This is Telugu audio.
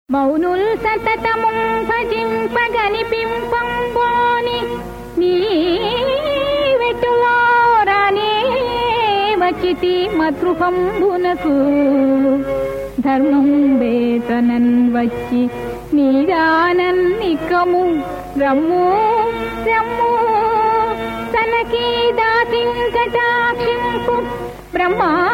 మౌనుల్ సతతము భజింపగనిపింపంబోని నీ వెటులోరానే వచితి మతృహంబునకు ధర్మం వేతనన్ వచ్చి నీదానన్నికము రమ్ము రమ్ము తనకి దాసింకటాక్షింపు బ్రహ్మా